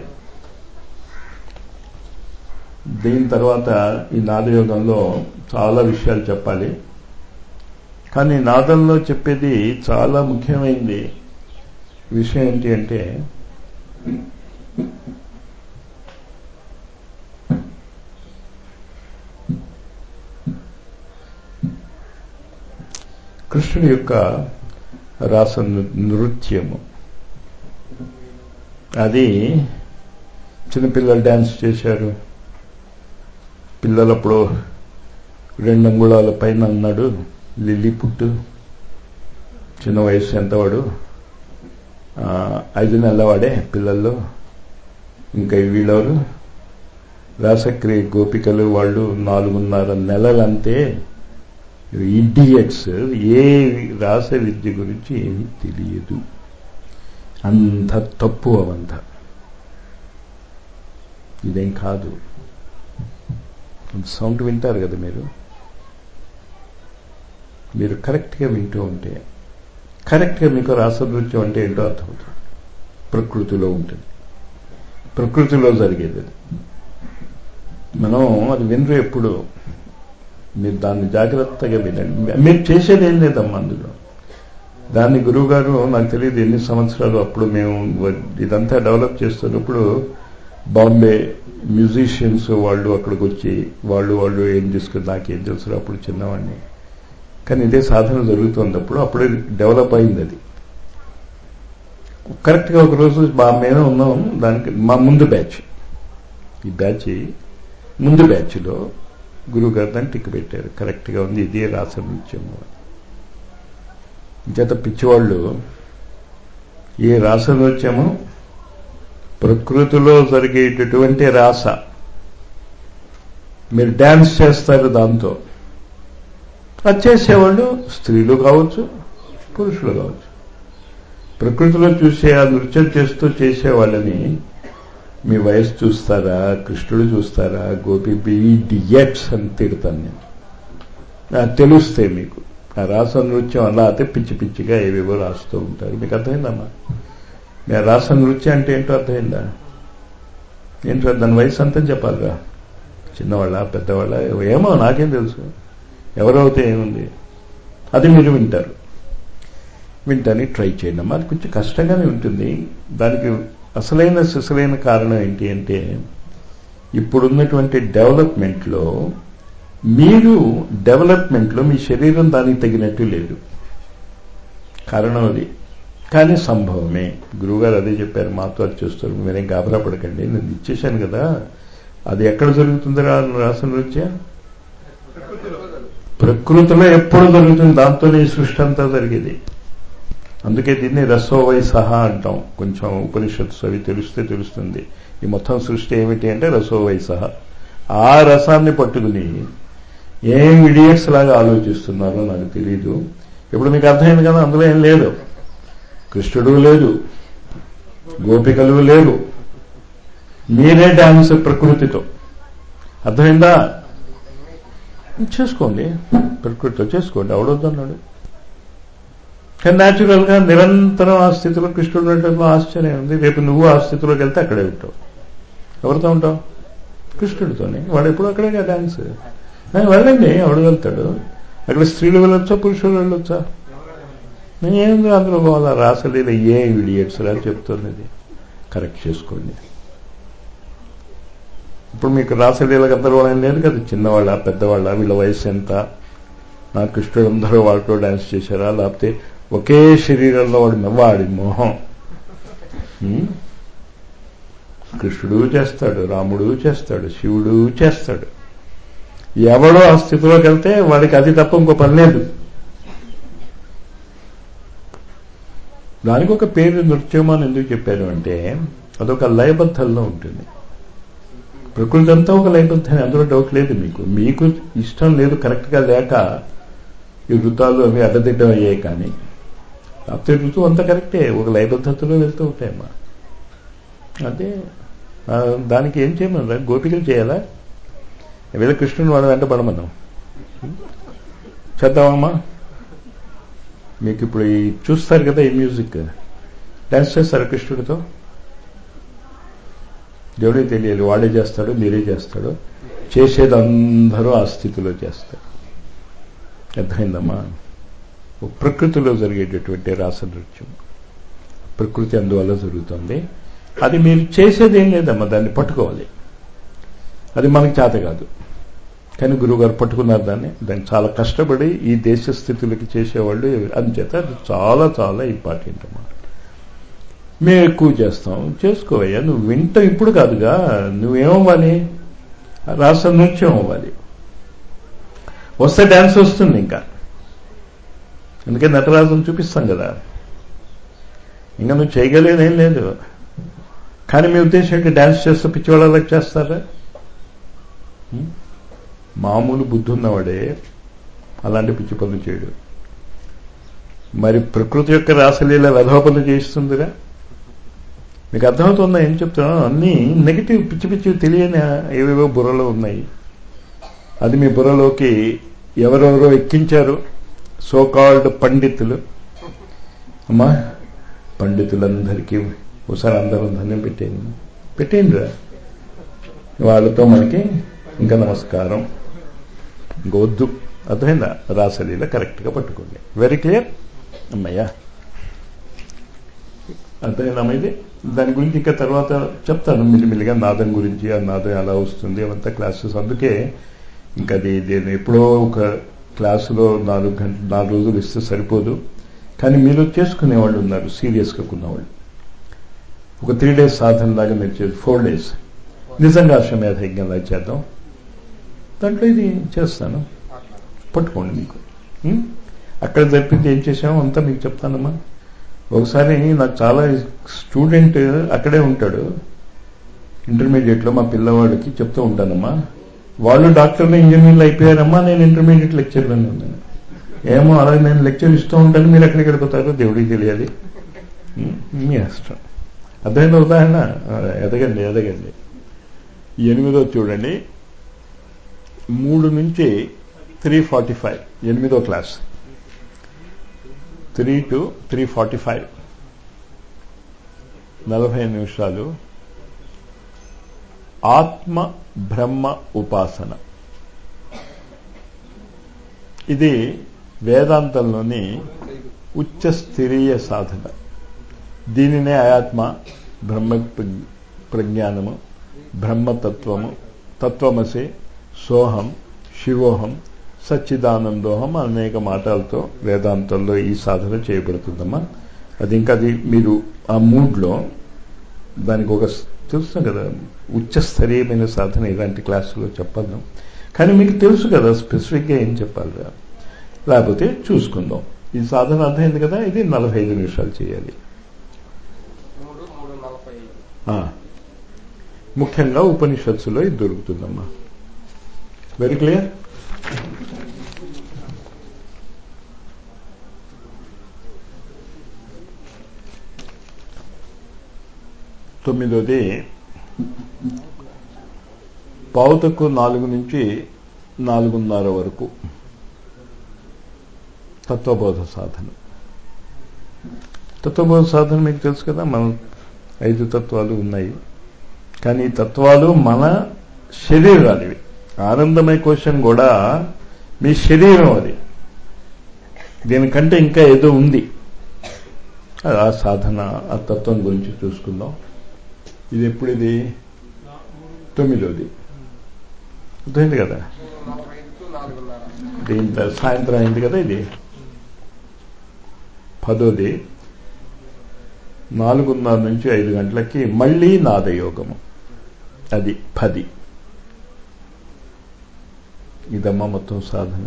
దీని తర్వాత ఈ నాదయోగంలో చాలా విషయాలు చెప్పాలి కానీ నాదంలో చెప్పేది చాలా ముఖ్యమైనది విషయం ఏంటి అంటే కృష్ణుడి యొక్క రాస నృత్యము అది చిన్నపిల్లలు డ్యాన్స్ చేశారు పిల్లలప్పుడు రెండు అంగుళాల పైన అన్నాడు లిల్లీ పుట్టు చిన్న వయసు ఎంతవాడు ఐదు నెలలవాడే పిల్లల్లో ఇంకా వీళ్ళెవరు రాసక్రియ గోపికలు వాళ్ళు నాలుగున్నర నెలలంతే ఇడియట్స్ ఏ రాస విద్య గురించి ఏమీ తెలియదు అంత తప్పు అవంత ఇదేం కాదు సౌండ్ వింటారు కదా మీరు మీరు కరెక్ట్గా వింటూ ఉంటే కరెక్ట్గా మీకు రాసనృత్యం అంటే ఏంటో అర్థమవుతుంది ప్రకృతిలో ఉంటుంది ప్రకృతిలో జరిగేది అది మనం అది వినరు ఎప్పుడు మీరు దాన్ని జాగ్రత్తగా వినండి మీరు చేసేది ఏం లేదమ్మా అందులో దాన్ని గురువు గారు నాకు తెలియదు ఎన్ని సంవత్సరాలు అప్పుడు మేము ఇదంతా డెవలప్ చేస్తున్నప్పుడు బాంబే మ్యూజిషియన్స్ వాళ్ళు అక్కడికి వచ్చి వాళ్ళు వాళ్ళు ఏం చేసుకుని నాకేం తెలుసు అప్పుడు చిన్నవాడిని కానీ ఇదే సాధన జరుగుతున్నప్పుడు అప్పుడే డెవలప్ అయింది అది కరెక్ట్గా ఒకరోజు మా మీద ఉన్నాం దానికి మా ముందు బ్యాచ్ ఈ బ్యాచ్ ముందు బ్యాచ్లో గురువుగారు దాన్ని టిక్ పెట్టారు కరెక్ట్గా ఉంది ఇదే రాస నృత్యము చేత పిచ్చివాళ్ళు ఈ రాస నృత్యము ప్రకృతిలో జరిగేటటువంటి రాస మీరు డ్యాన్స్ చేస్తారు దాంతో అది చేసేవాళ్ళు స్త్రీలు కావచ్చు పురుషులు కావచ్చు ప్రకృతిలో చూసే ఆ నృత్యం చేస్తూ చేసేవాళ్ళని మీ వయసు చూస్తారా కృష్ణుడు చూస్తారా గోపి బి డియట్స్ అని తిడతాను నేను తెలుస్తాయి మీకు ఆ రాస నృత్యం అలా అయితే పిచ్చి పిచ్చిగా ఏవేవో రాస్తూ ఉంటారు మీకు అర్థమైందమ్మా మీ రాస నృత్యం అంటే ఏంటో అర్థమైందా ఏంటో దాని వయసు అంతా చెప్పాలిరా చిన్నవాళ్ళ పెద్దవాళ్ళ ఏమో నాకేం తెలుసు ఎవరైతే ఏముంది అది మీరు వింటారు వింటానికి ట్రై చేయండి అమ్మా అది కొంచెం కష్టంగానే ఉంటుంది దానికి అసలైన సిసలైన కారణం ఏంటి అంటే ఇప్పుడున్నటువంటి డెవలప్మెంట్లో మీరు డెవలప్మెంట్లో మీ శరీరం దానికి తగినట్టు లేదు కారణం అది కానీ సంభవమే గురువుగారు అదే చెప్పారు మాతో అది చూస్తారు మీరేం గాబరా పడకండి నేను ఇచ్చేశాను కదా అది ఎక్కడ జరుగుతుంది రాసిన నృత్య ప్రకృతిలో ఎప్పుడు జరుగుతుంది దాంతోనే ఈ సృష్టి అంతా జరిగేది అందుకే దీన్ని రసోవై సహా అంటాం కొంచెం ఉపనిషత్తు అవి తెలిస్తే తెలుస్తుంది ఈ మొత్తం సృష్టి ఏమిటి అంటే రసోవై సహా ఆ రసాన్ని పట్టుకుని ఏం ఇడియట్స్ లాగా ఆలోచిస్తున్నారో నాకు తెలియదు ఇప్పుడు మీకు అర్థమైంది కదా అందులో ఏం లేదు కృష్ణుడు లేదు గోపికలు లేరు మీరే డాన్స్ ప్రకృతితో అర్థమైందా చేసుకోండి ప్రకృతితో చేసుకోండి అవడొద్దన్నాడు కానీ న్యాచురల్గా నిరంతరం ఆ స్థితిలో కృష్ణుడు ఉండటంలో ఆశ్చర్యం ఉంది రేపు నువ్వు ఆ స్థితిలోకి వెళ్తే అక్కడే ఉంటావు ఎవరితో ఉంటావు కృష్ణుడితోనే వాడు ఎప్పుడు అక్కడే డాన్స్ వెళ్ళండి ఎవడు వెళ్తాడు అక్కడ స్త్రీలు వెళ్ళొచ్చా పురుషులు వెళ్ళొచ్చా ఏంది అందులో వాళ్ళ రాసలేదు ఏ ఇడియట్స్ రా చెప్తుంది ఇది కరెక్ట్ చేసుకోండి ఇప్పుడు మీకు రాసలీల గందరగోళం లేదు కదా చిన్నవాళ్ళ పెద్దవాళ్ళ వీళ్ళ వయసు ఎంత నా కృష్ణుడు అందరూ వాళ్ళతో డాన్స్ చేశారా లేకపోతే ఒకే శరీరంలో వాడి వాడి మోహం కృష్ణుడు చేస్తాడు రాముడు చేస్తాడు శివుడు చేస్తాడు ఎవడో ఆ స్థితిలోకి వెళ్తే వాడికి అది తప్ప ఇంకో పని లేదు దానికి ఒక పేరు నృత్యం అని ఎందుకు చెప్పారు అంటే అదొక లయబద్ధంలో ఉంటుంది ప్రకృతి అంతా ఒక లయబద్ధం అందులో డౌట్ లేదు మీకు మీకు ఇష్టం లేదు కరెక్ట్గా లేక ఈ ఋతాలు అవి అడ్డదిడ్డం అయ్యాయి కానీ లేకపోతే ఋతువు అంతా కరెక్టే ఒక లయబద్ధతలో వెళ్తూ ఉంటాయమ్మా అదే దానికి ఏం చేయమన్నా గోపికలు చేయాలా వీళ్ళ కృష్ణుని వాడు వెంట పడమన్నాం చేద్దామమ్మా మీకు ఇప్పుడు ఈ చూస్తారు కదా ఈ మ్యూజిక్ డాన్స్ చేస్తారు కృష్ణుడితో దేవుడికి తెలియాలి వాడే చేస్తాడు మీరే చేస్తాడు చేసేది అందరూ ఆ స్థితిలో చేస్తారు అర్థమైందమ్మా ప్రకృతిలో జరిగేటటువంటి రాస నృత్యం ప్రకృతి అందువల్ల జరుగుతుంది అది మీరు చేసేది ఏం లేదమ్మా దాన్ని పట్టుకోవాలి అది మనకు చేత కాదు కానీ గురువుగారు పట్టుకున్నారు దాన్ని దాన్ని చాలా కష్టపడి ఈ దేశ స్థితులకి చేసేవాళ్ళు అంచేత అది చాలా చాలా ఇంపార్టెంట్ అమ్మా మేము ఎక్కువ చేస్తాం చేసుకోవయ్యా నువ్వు వింటాం ఇప్పుడు కాదుగా నువ్వేమవ్వాలి రాష్ట్ర నృత్యం అవ్వాలి వస్తే డ్యాన్స్ వస్తుంది ఇంకా అందుకే నటరాజును చూపిస్తాం కదా ఇంకా నువ్వు చేయగలేదేం లేదు కానీ మీ ఉద్దేశం ఏంటి డ్యాన్స్ చేస్తే పిచ్చివాళ్ళకి చేస్తారా మామూలు బుద్ధి ఉన్నవాడే అలాంటి పిచ్చి పనులు చేయడు మరి ప్రకృతి యొక్క రాసలీల వెధవ పనులు చేస్తుందిగా మీకు అర్థమవుతుందా ఏం చెప్తున్నాను అన్నీ నెగిటివ్ పిచ్చి పిచ్చి తెలియని ఏవేవో బుర్రలో ఉన్నాయి అది మీ బుర్రలోకి ఎవరెవరో ఎక్కించారు సోకాల్డ్ పండితులు అమ్మా పండితులందరికీ ఒకసారి అందరూ ధన్యం పెట్టేయండి పెట్టేయండిరా వాళ్ళతో మనకి ఇంకా నమస్కారం ఇంకా వద్దు అర్థమైందా రాసలీల కరెక్ట్గా పట్టుకోండి వెరీ క్లియర్ అమ్మయ్యా అర్థమైందమ్మా ఇది దాని గురించి ఇంకా తర్వాత చెప్తాను మిల్లిమిల్లిగా నాదం గురించి ఆ నాదం ఎలా వస్తుంది అవంతా క్లాసెస్ అందుకే ఇంకా అది నేను ఎప్పుడో ఒక క్లాసులో నాలుగు గంట నాలుగు రోజులు ఇస్తే సరిపోదు కానీ మీరు చేసుకునే వాళ్ళు ఉన్నారు సీరియస్గా ఉన్నవాళ్ళు ఒక త్రీ డేస్ సాధన లాగా మీరు చేసి ఫోర్ డేస్ నిజంగా అశ్వమేధ యజ్ఞంలా చేద్దాం దాంట్లో ఇది చేస్తాను పట్టుకోండి మీకు అక్కడ జరిపింది ఏం చేసామో అంతా మీకు చెప్తానమ్మా ఒకసారి నాకు చాలా స్టూడెంట్ అక్కడే ఉంటాడు ఇంటర్మీడియట్లో మా పిల్లవాడికి చెప్తూ ఉంటానమ్మా వాళ్ళు డాక్టర్లు ఇంజనీర్లు అయిపోయారమ్మా నేను ఇంటర్మీడియట్ లెక్చర్లోనే ఉన్నాను ఏమో అలాగే నేను లెక్చర్ ఇస్తూ ఉంటాను మీరు ఎక్కడికి వెళ్ళిపోతారో దేవుడికి తెలియాలి మీ ఇష్టం అర్థమైన ఉదాహరణ ఎదగండి ఎదగండి ఎనిమిదో చూడండి మూడు నుంచి త్రీ ఫార్టీ ఫైవ్ ఎనిమిదో class three to three forty five నలభై నిమిషాలు ఆత్మ బ్రహ్మ ఉపాసన ఇది వేదాంతంలోని ఉచ్చ స్థిరీయ సాధన దీనినే ఆత్మ బ్రహ్మ ప్రజ్ఞానము బ్రహ్మతత్వము తత్వమసి సోహం శివోహం సచ్చిదానందోహం అనేక మాటలతో వేదాంతంలో ఈ సాధన చేయబడుతుందమ్మా అది ఇంకా అది మీరు ఆ మూడ్లో దానికి ఒక తెలుసు కదా ఉచ్చస్థరీయమైన సాధన ఇలాంటి క్లాసులో చెప్పాను కానీ మీకు తెలుసు కదా స్పెసిఫిక్గా ఏం చెప్పాలి లేకపోతే చూసుకుందాం ఈ సాధన అర్థమైంది కదా ఇది నలభై ఐదు నిమిషాలు చేయాలి ముఖ్యంగా ఉపనిషత్తులో ఇది దొరుకుతుందమ్మా వెరీ క్లియర్ తొమ్మిదోది పావుతకు నాలుగు నుంచి నాలుగున్నర వరకు తత్వబోధ సాధన తత్వబోధ సాధన మీకు తెలుసు కదా మనం ఐదు తత్వాలు ఉన్నాయి కానీ ఈ తత్వాలు మన శరీరానివి ఆనందమయ కోశం కూడా మీ శరీరం అది దీనికంటే ఇంకా ఏదో ఉంది ఆ సాధన ఆ తత్వం గురించి చూసుకుందాం ఇది ఎప్పుడు ఇది తొమ్మిదోది అర్థమైంది కదా దీని సాయంత్రం అయింది కదా ఇది పదోది నాలుగున్నర నుంచి ఐదు గంటలకి మళ్ళీ నాదయోగము అది పది ఇదమ్మా మొత్తం సాధన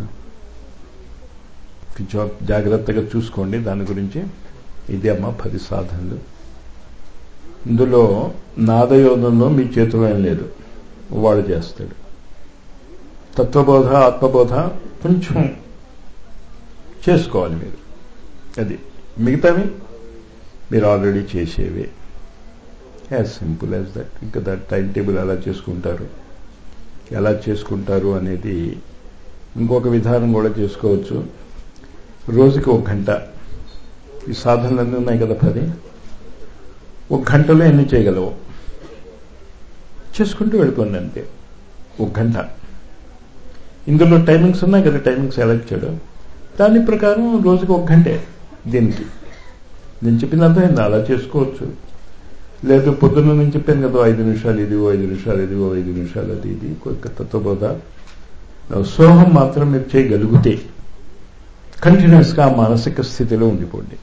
కొంచెం జాగ్రత్తగా చూసుకోండి దాని గురించి ఇది అమ్మ పది సాధనలు ఇందులో నాదయోగంలో మీ చేతిలో ఏం లేదు వాడు చేస్తాడు తత్వబోధ ఆత్మబోధ కొంచెం చేసుకోవాలి మీరు అది మిగతావి మీరు ఆల్రెడీ చేసేవి యాజ్ సింపుల్ యాజ్ దట్ ఇంకా దట్ టైం టేబుల్ ఎలా చేసుకుంటారు ఎలా చేసుకుంటారు అనేది ఇంకొక విధానం కూడా చేసుకోవచ్చు రోజుకి ఒక గంట ఈ సాధనలన్నీ ఉన్నాయి కదా పది ఒక గంటలో ఎన్ని చేయగలవు చేసుకుంటూ వెళ్ళిపోండి అంతే ఒక గంట ఇందులో టైమింగ్స్ ఉన్నాయి కదా టైమింగ్స్ ఎలా ఇచ్చాడు దాని ప్రకారం రోజుకి ఒక గంటే దీనికి నేను చెప్పిన అర్థమైంది అలా చేసుకోవచ్చు లేదు పొద్దున్న నేను చెప్పాను కదా ఐదు నిమిషాలు ఇది ఐదు నిమిషాలు ఇది ఐదు నిమిషాలు అది ఇది కొత్త తత్వబోధ సోహం మాత్రం మీరు చేయగలిగితే కంటిన్యూస్గా ఆ మానసిక స్థితిలో ఉండిపోండి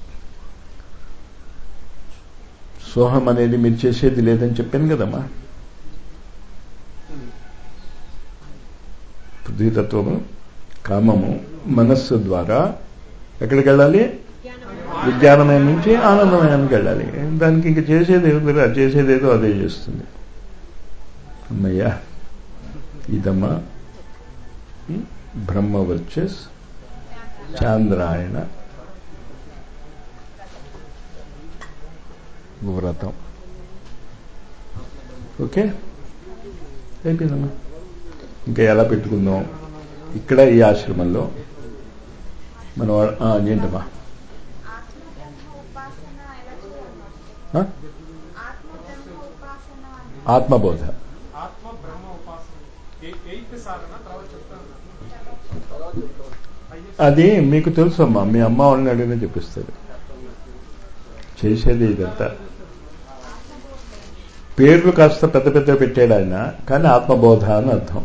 సోహం అనేది మీరు చేసేది లేదని చెప్పాను కదమ్మా పృథ్వీతత్వము కామము మనస్సు ద్వారా ఎక్కడికి వెళ్ళాలి విజ్ఞానమయం నుంచి ఆనందమయానికి వెళ్ళాలి దానికి ఇంక చేసేది ఏదో చేసేది ఏదో అదే చేస్తుంది అమ్మయ్యా ఇదమ్మా బ్రహ్మ వర్చస్ చాంద్రాయణ వ్రతం ఓకే అయిపోయిందమ్మా ఇంకా ఎలా పెట్టుకుందాం ఇక్కడ ఈ ఆశ్రమంలో మన ఏంటమ్మా ఆత్మబోధ ఆత్మ బ్రహ్మ ఉపాసన ఎయిత్ సాధన తర్వాత చెప్తాను అది మీకు తెలుసు అమ్మా మీ అమ్మ వాళ్ళని అడిగినా చెప్పిస్తారు చేసేది ఇదంతా పేర్లు కాస్త పెద్ద పెద్ద పెట్టాడు ఆయన కానీ ఆత్మబోధ అని అర్థం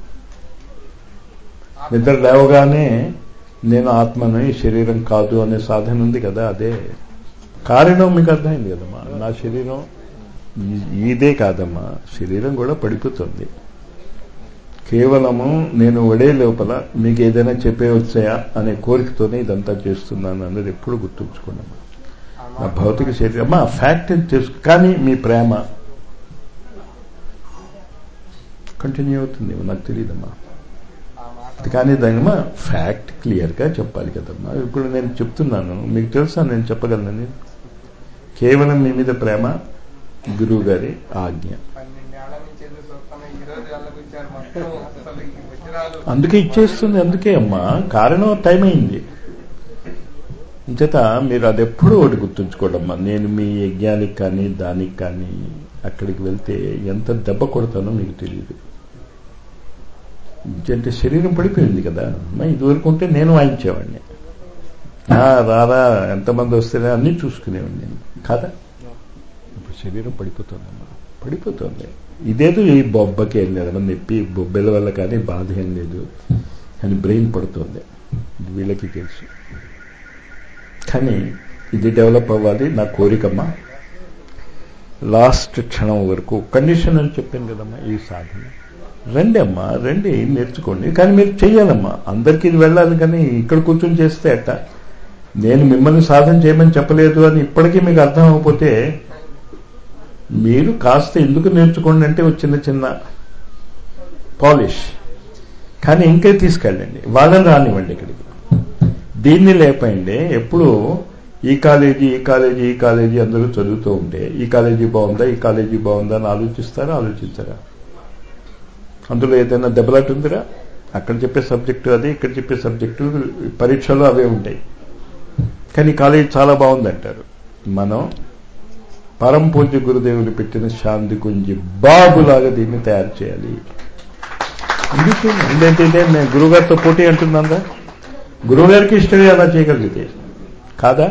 నిద్ర లేవగానే నేను ఆత్మను ఈ శరీరం కాదు అనే సాధన ఉంది కదా అదే కారణం మీకు అర్థమైంది కదమ్మా నా శరీరం ఇదే కాదమ్మా శరీరం కూడా పడిపోతుంది కేవలము నేను ఒడే లోపల మీకు ఏదైనా చెప్పే వచ్చాయా అనే కోరికతోనే ఇదంతా చేస్తున్నాను అన్నది ఎప్పుడు గుర్తుంచుకోండి నా భౌతిక శరీరం అమ్మా ఫ్యాక్ట్ తెలుసు కానీ మీ ప్రేమ కంటిన్యూ అవుతుంది నాకు తెలియదమ్మా కానీ దానిమా ఫ్యాక్ట్ క్లియర్గా చెప్పాలి కదమ్మా ఇప్పుడు నేను చెప్తున్నాను మీకు తెలుసా నేను చెప్పగలనని కేవలం మీ మీద ప్రేమ గురువు గారి ఆజ్ఞ పన్నెండేళ్ల నుంచి ఎదురు చూస్తున్నా ఈ రోజు వెళ్ళకొచ్చారు మొత్తం అసలు ఈ వజ్రాలు అందుకే ఇచ్చేస్తుంది అందుకే అమ్మా కారణం టైం అయింది ఇంచేత మీరు అది ఎప్పుడూ ఒకటి గుర్తుంచుకోవడమ్మా నేను మీ యజ్ఞానికి కానీ దానికి కానీ అక్కడికి వెళ్తే ఎంత దెబ్బ కొడతానో మీకు తెలియదు అంటే శరీరం పడిపోయింది కదా అమ్మా ఇదివరకు ఉంటే నేను వాయించేవాడిని రారా ఎంతమంది వస్తేనే అన్నీ చూసుకునేవాడిని నేను కాదా ఇప్పుడు శరీరం పడిపోతుందమ్మా పడిపోతుంది ఇదేదో ఈ బొబ్బకి ఏం లేదమ్మా నొప్పి బొబ్బెల వల్ల కానీ బాధ ఏం లేదు కానీ బ్రెయిన్ పడుతుంది ఇది వీళ్ళకి తెలుసు కానీ ఇది డెవలప్ అవ్వాలి నా కోరికమ్మా లాస్ట్ క్షణం వరకు కండిషన్ అని చెప్పాను కదమ్మా ఈ సాధన రండి అమ్మా రండి నేర్చుకోండి కానీ మీరు చెయ్యాలమ్మా అందరికీ ఇది వెళ్ళాలి కానీ ఇక్కడ కూర్చొని చేస్తే అట్ట నేను మిమ్మల్ని సాధన చేయమని చెప్పలేదు అని ఇప్పటికీ మీకు అర్థం అవ్వకపోతే మీరు కాస్త ఎందుకు నేర్చుకోండి అంటే ఒక చిన్న చిన్న పాలిష్ కానీ ఇంకే తీసుకెళ్ళండి వాళ్ళని రానివ్వండి ఇక్కడికి దీన్ని లేపండి ఎప్పుడు ఈ కాలేజీ ఈ కాలేజీ ఈ కాలేజీ అందరూ చదువుతూ ఉంటే ఈ కాలేజీ బాగుందా ఈ కాలేజీ బాగుందా అని ఆలోచిస్తారా ఆలోచించరా అందులో ఏదైనా దెబ్బలాట ఉందిరా అక్కడ చెప్పే సబ్జెక్టు అది ఇక్కడ చెప్పే సబ్జెక్టు పరీక్షలు అవే ఉంటాయి కానీ కాలేజీ చాలా బాగుందంటారు మనం పరం పూజ్య గురుదేవులు పెట్టిన శాంతి కుంజి బాబులాగా దీన్ని తయారు చేయాలి ఎందుకు ఏంటంటే నేను గురువుగారితో పోటీ అంటున్నాగా గురువుగారికి ఇష్టమే అలా చేయగలిగితే కాదా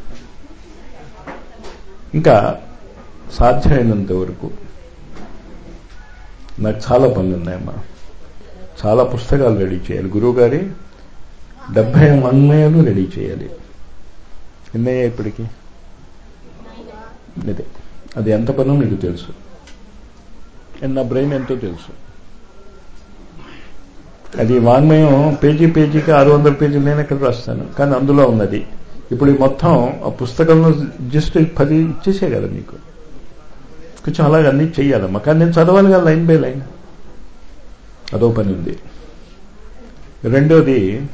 ఇంకా సాధ్యమైనంత వరకు నాకు చాలా పనులు ఉన్నాయమ్మా చాలా పుస్తకాలు రెడీ చేయాలి గురువుగారి డెబ్బై మన్మయాలు రెడీ చేయాలి ఎన్నయ్యా ఇప్పటికి అదే అది ఎంత పనో మీకు తెలుసు నా బ్రెయిన్ ఎంతో తెలుసు అది వాంగ్మయం పేజీ పేజీకి ఆరు వందల పేజీలు నేను ఎక్కడ రాస్తాను కానీ అందులో ఉన్నది ఇప్పుడు ఈ మొత్తం ఆ పుస్తకంలో జస్ట్ పది ఇచ్చేసే కదా మీకు కొంచెం అలాగే అన్ని చెయ్యాలమ్మా కానీ నేను చదవాలి కదా లైన్ బై లైన్ అదో పని ఉంది రెండోది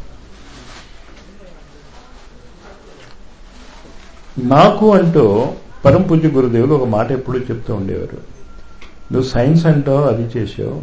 నాకు అంటూ పరం పూజ్య గురుదేవులు ఒక మాట ఎప్పుడూ చెప్తూ ఉండేవారు నువ్వు సైన్స్ అంటావు అది చేసావు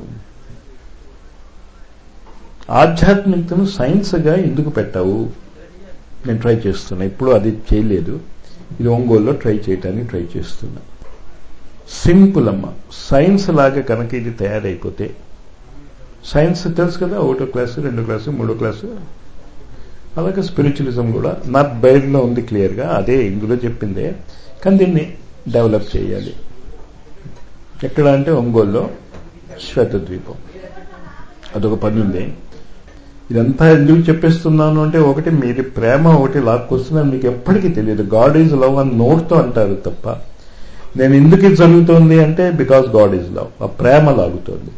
ఆధ్యాత్మికతను సైన్స్గా ఎందుకు పెట్టావు నేను ట్రై చేస్తున్నా ఇప్పుడు అది చేయలేదు ఇది ఒంగోలులో ట్రై చేయటానికి ట్రై చేస్తున్నా సింపుల్ అమ్మ సైన్స్ లాగా కనుక ఇది తయారైపోతే సైన్స్ తెలుసు కదా ఒకటో క్లాసు రెండో క్లాసు మూడో క్లాసు అలాగే స్పిరిచువలిజం కూడా నా బైబిల్లో ఉంది క్లియర్గా అదే ఇందులో చెప్పిందే కానీ దీన్ని డెవలప్ చేయాలి ఎక్కడ అంటే ఒంగోలులో శ్వేతద్వీపం అదొక పని ఉంది ఇదంతా ఎందుకు చెప్పేస్తున్నాను అంటే ఒకటి మీది ప్రేమ ఒకటి లాక్కొస్తుందని మీకు ఎప్పటికీ తెలియదు గాడ్ ఈజ్ లవ్ అని నోట్తో అంటారు తప్ప నేను ఎందుకు ఇది జరుగుతోంది అంటే బికాస్ గాడ్ ఈజ్ లవ్ ఆ ప్రేమ లాగుతోంది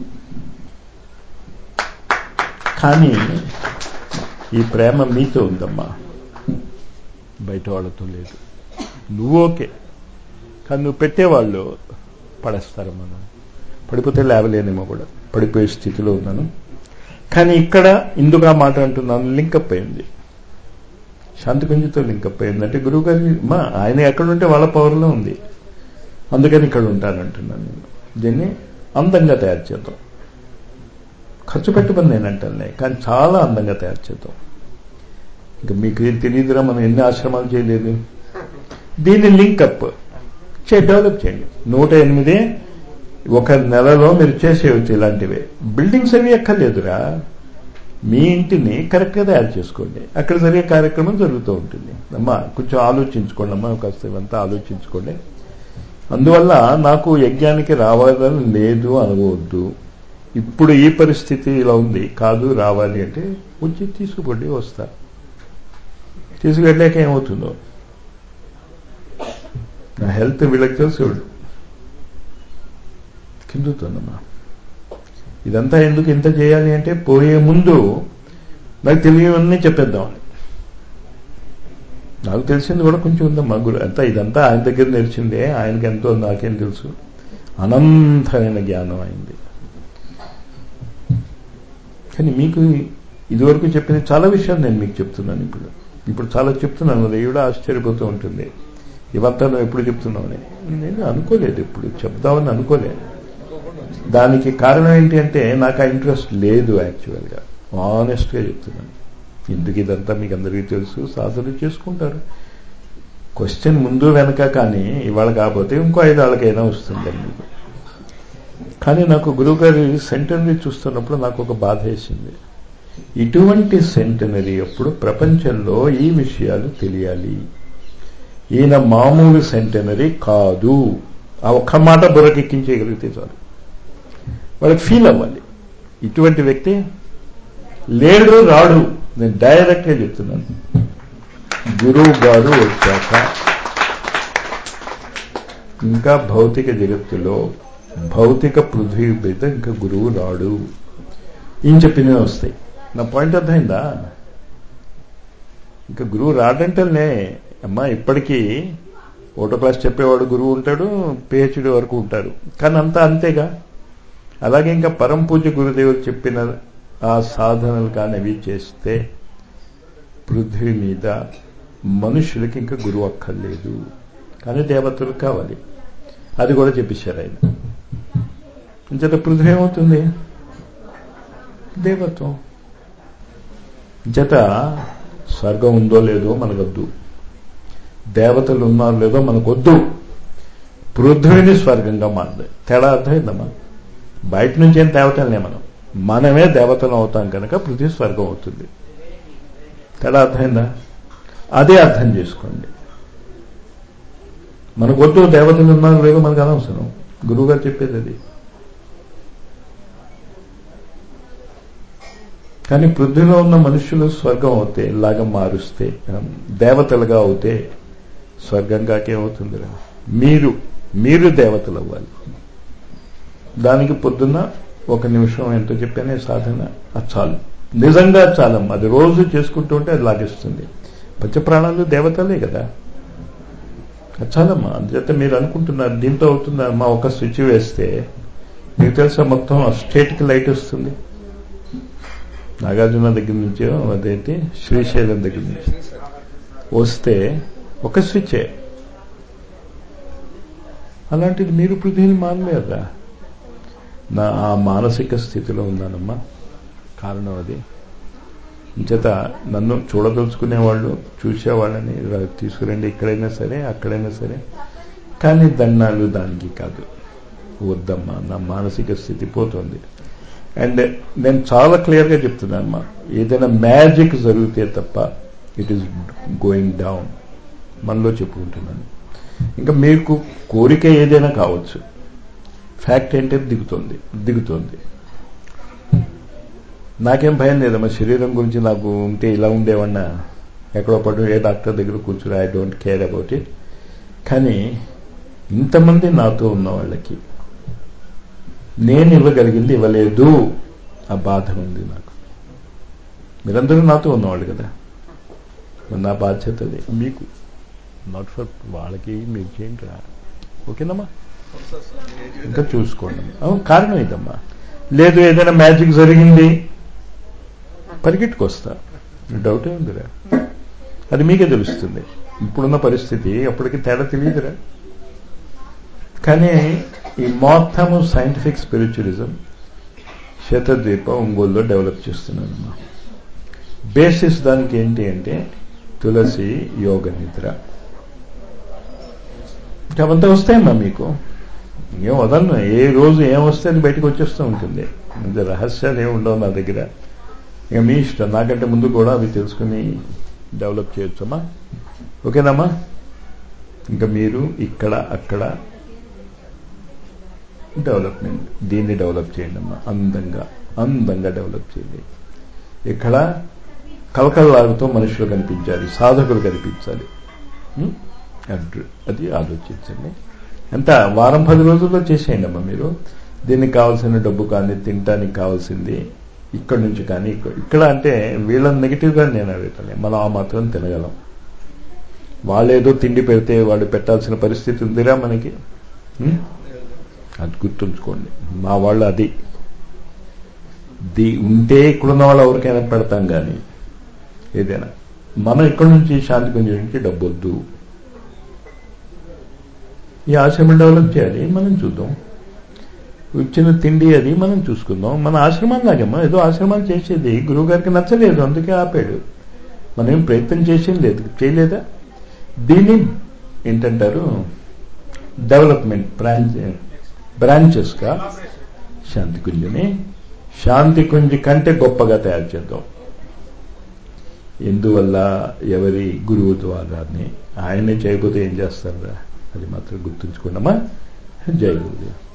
కానీ ఈ ప్రేమ మీతో ఉందమ్మా బయట వాళ్ళతో లేదు నువ్వు ఓకే కానీ నువ్వు పెట్టేవాళ్ళు పడేస్తారు మనం పడిపోతే లేవలేనేమో కూడా పడిపోయే స్థితిలో ఉన్నాను కానీ ఇక్కడ ఇందుకు ఆ మాట అంటున్నాను లింకప్ అయింది శాంతికుంజితో లింకప్ అయింది అంటే గురువు గారి మా ఆయన ఎక్కడుంటే వాళ్ళ పవర్లో ఉంది అందుకని ఇక్కడ ఉంటానంటున్నాను నేను దీన్ని అందంగా తయారు చేద్దాం ఖర్చు పెట్టమని నేను అంటాను కానీ చాలా అందంగా తయారు చేద్దాం ఇంకా మీకు ఏం తెలియదురా మనం ఎన్ని ఆశ్రమాలు చేయలేదు దీన్ని లింకప్ చే డెవలప్ చేయండి నూట ఎనిమిది ఒక నెలలో మీరు చేసేయచ్చు ఇలాంటివే బిల్డింగ్స్ అవి ఎక్కర్లేదురా మీ ఇంటిని కరెక్ట్గా తయారు చేసుకోండి అక్కడ జరిగే కార్యక్రమం జరుగుతూ ఉంటుంది అమ్మా కొంచెం ఆలోచించుకోండి అమ్మా కాస్త ఇవంతా ఆలోచించుకోండి అందువల్ల నాకు యజ్ఞానికి రావాలని లేదు అనుకోవద్దు ఇప్పుడు ఈ పరిస్థితి ఇలా ఉంది కాదు రావాలి అంటే వచ్చి తీసుకుపోండి వస్తా తీసుకెళ్ళాక ఏమవుతుందో నా హెల్త్ వీళ్ళకి తెలుసు కిందుతుందమ్మా ఇదంతా ఎందుకు ఇంత చేయాలి అంటే పోయే ముందు నాకు తెలియవన్నీ చెప్పేద్దామని నాకు తెలిసింది కూడా కొంచెం ఉందమ్మా గురు అంతా ఇదంతా ఆయన దగ్గర నేర్చిందే ఆయనకి ఎంతో నాకేం తెలుసు అనంతమైన జ్ఞానం అయింది కానీ మీకు ఇదివరకు చెప్పిన చాలా విషయాలు నేను మీకు చెప్తున్నాను ఇప్పుడు ఇప్పుడు చాలా చెప్తున్నాను దేవుడు ఆశ్చర్యపోతూ ఉంటుంది ఇవంతా నువ్వు ఎప్పుడు చెప్తున్నావని నేను అనుకోలేదు ఇప్పుడు చెప్దామని అనుకోలేదు దానికి కారణం ఏంటి అంటే నాకు ఆ ఇంట్రెస్ట్ లేదు యాక్చువల్గా ఆనెస్ట్గా చెప్తున్నాను ఎందుకు ఇదంతా మీకు అందరికీ తెలుసు సాధన చేసుకుంటారు క్వశ్చన్ ముందు వెనక కానీ ఇవాళ కాకపోతే ఇంకో ఐదాళ్ళకైనా వస్తుందండి మీకు కానీ నాకు గురువుగారి సెంటనరీ చూస్తున్నప్పుడు నాకు ఒక బాధ వేసింది ఇటువంటి సెంటనరీ అప్పుడు ప్రపంచంలో ఈ విషయాలు తెలియాలి ఈయన మామూలు సెంటనరీ కాదు ఆ ఒక్క మాట బుర్రకెక్కించేయగలిగితే చాలు వాళ్ళకి ఫీల్ అవ్వాలి ఇటువంటి వ్యక్తి లేడు రాడు నేను డైరెక్ట్గా చెప్తున్నాను గురువు గారు వచ్చాక ఇంకా భౌతిక జగత్తులో భౌతిక పృథ్వీ మీద ఇంకా గురువు రాడు ఈయన చెప్పినవి వస్తాయి నా పాయింట్ అర్థమైందా ఇంకా గురువు రాడంటేనే అమ్మా ఇప్పటికీ ఓటో క్లాస్ చెప్పేవాడు గురువు ఉంటాడు పిహెచ్డి వరకు ఉంటారు కానీ అంతా అంతేగా అలాగే ఇంకా పరం పూజ గురుదేవులు చెప్పిన ఆ సాధనలు కానివి చేస్తే పృథ్వీ మీద మనుషులకి ఇంకా గురువు అక్కర్లేదు కానీ దేవతలు కావాలి అది కూడా చెప్పేశారు ఆయన ఇంచేత పృథ్వీ ఏమవుతుంది దేవత్వం జత స్వర్గం ఉందో లేదో మనకొద్దు దేవతలు ఉన్నారో లేదో మనకొద్దు పృథ్వీని స్వర్గంగా మారదు తేడా అర్థమైందమ్మా బయట నుంచి ఏం దేవతలనే మనం మనమే దేవతలు అవుతాం కనుక పృథ్వీ స్వర్గం అవుతుంది తేడా అర్థమైందా అదే అర్థం చేసుకోండి మనకొద్దు దేవతలు ఉన్నారు లేదో మనకు అనవసరం గురువుగారు చెప్పేది అది కానీ పృథ్వీలో ఉన్న మనుషులు స్వర్గం అవుతే లాగా మారుస్తే దేవతలుగా అవుతే స్వర్గంగాకే అవుతుందిరా మీరు మీరు దేవతలు అవ్వాలి దానికి పొద్దున్న ఒక నిమిషం ఎంతో చెప్పానే సాధన అది చాలు నిజంగా చాలమ్మా అది రోజు చేసుకుంటూ ఉంటే అది లాగిస్తుంది పంచప్రాణాలు దేవతలే కదా అది చాలమ్మా అందుచేత మీరు అనుకుంటున్నారు దీంతో అవుతుందా అమ్మా ఒక స్విచ్ వేస్తే మీకు తెలుసా మొత్తం స్టేట్కి లైట్ వస్తుంది నాగార్జున దగ్గర నుంచి అదైతే శ్రీశైలం దగ్గర నుంచి వస్తే ఒక స్విచ్చే అలాంటిది మీరు పృథ్వీని మారలేరా నా ఆ మానసిక స్థితిలో ఉన్నానమ్మా కారణం అది చేత నన్ను చూడదలుచుకునేవాళ్ళు చూసేవాళ్ళని తీసుకురండి ఇక్కడైనా సరే అక్కడైనా సరే కానీ దండాలు దానికి కాదు వద్దమ్మా నా మానసిక స్థితి పోతుంది అండ్ నేను చాలా క్లియర్గా చెప్తున్నాను అమ్మా ఏదైనా మ్యాజిక్ జరిగితే తప్ప ఇట్ ఈస్ గోయింగ్ డౌన్ మనలో చెప్పుకుంటున్నాను ఇంకా మీకు కోరిక ఏదైనా కావచ్చు ఫ్యాక్ట్ ఏంటంటే దిగుతుంది దిగుతుంది నాకేం భయం లేదమ్మా శరీరం గురించి నాకు ఉంటే ఇలా ఉండేవన్నా ఎక్కడో పడు ఏ డాక్టర్ దగ్గర కూర్చుని I don't care about it కానీ ఇంతమంది నాతో ఉన్న వాళ్ళకి నేను ఇవ్వగలిగింది ఇవ్వలేదు ఆ బాధ ఉంది నాకు మీరందరూ నాతో ఉన్నవాళ్ళు కదా మరి నా బాధ్యత అది మీకు నాట్ ఫర్ వాళ్ళకి మీరు చేయండి రా ఓకేనమ్మా ఇంకా చూసుకోండి అవును కారణం ఇదమ్మా లేదు ఏదైనా మ్యాజిక్ జరిగింది పరిగెట్టుకొస్తా డౌటే ఉందిరా అది మీకే తెలుస్తుంది ఇప్పుడున్న పరిస్థితి అప్పటికి తేడా తెలియదురా కానీ ఈ మొత్తము సైంటిఫిక్ స్పిరిచువలిజం శతద్వీప ఒంగోలులో డెవలప్ చేస్తున్నానమ్మా బేసిస్ దానికి ఏంటి అంటే తులసి యోగ నిద్ర ఇంకా అవంతా వస్తాయమ్మా మీకు ఏం వదలను ఏ రోజు ఏం వస్తే అది బయటకు వచ్చేస్తూ ఉంటుంది ఇంత రహస్యాలు ఏమి ఉండవు నా దగ్గర ఇక మీ ఇష్టం నాకంటే ముందు కూడా అవి తెలుసుకుని డెవలప్ చేయొచ్చమ్మా ఓకేనమ్మా ఇంకా మీరు ఇక్కడ అక్కడ డెవలప్మెంట్ దీన్ని డెవలప్ చేయండి అమ్మా అందంగా అందంగా డెవలప్ చేయండి ఇక్కడ కలకలలాగుతూ మనుషులు కనిపించాలి సాధకులు కనిపించాలి ఉం? అడ్డు అది ఆలోచించండి ఎంత వారం పది రోజుల్లో చేసేయండి అమ్మా మీరు దీనికి కావాల్సిన డబ్బు కానీ తినటానికి కావాల్సింది ఇక్కడ నుంచి కానీ ఇక్కడ ఇక్కడ అంటే వీళ్ళని నెగిటివ్గా నేను అడుగుతాను మనం ఆ మాత్రం తినగలం వాళ్ళేదో తిండి పెడితే వాడు పెట్టాల్సిన పరిస్థితి ఉందిరా మనకి ఉం? అది గుర్తుంచుకోండి మా వాళ్ళు అది ది ఉంటే ఇక్కడున్న వాళ్ళు ఎవరికైనా పెడతాం కానీ ఏదైనా మనం ఇక్కడి నుంచి శాంతి గురించి డబ్బు వద్దు ఈ ఆశ్రమం డెవలప్ చేయాలి మనం చూద్దాం ఇచ్చిన తిండి అది మనం చూసుకుందాం మన ఆశ్రమం లాగమ్మా ఏదో ఆశ్రమాలు చేసేది గురువు గారికి నచ్చలేదు అందుకే ఆపాడు మనం ఏం ప్రయత్నం చేసేది లేదు చేయలేదా దీన్ని ఏంటంటారు డెవలప్మెంట్ బ్రాంచ్ బ్రాంచెస్గా శాంతి కుంజుని శాంతి కుంజి కంటే గొప్పగా తయారు చేద్దాం ఎందువల్ల ఎవరి గురువు ద్వారానే ఆయనే చేయకపోతే ఏం చేస్తారా అది మాత్రం గుర్తుంచుకున్నామా జై గురుదేవ్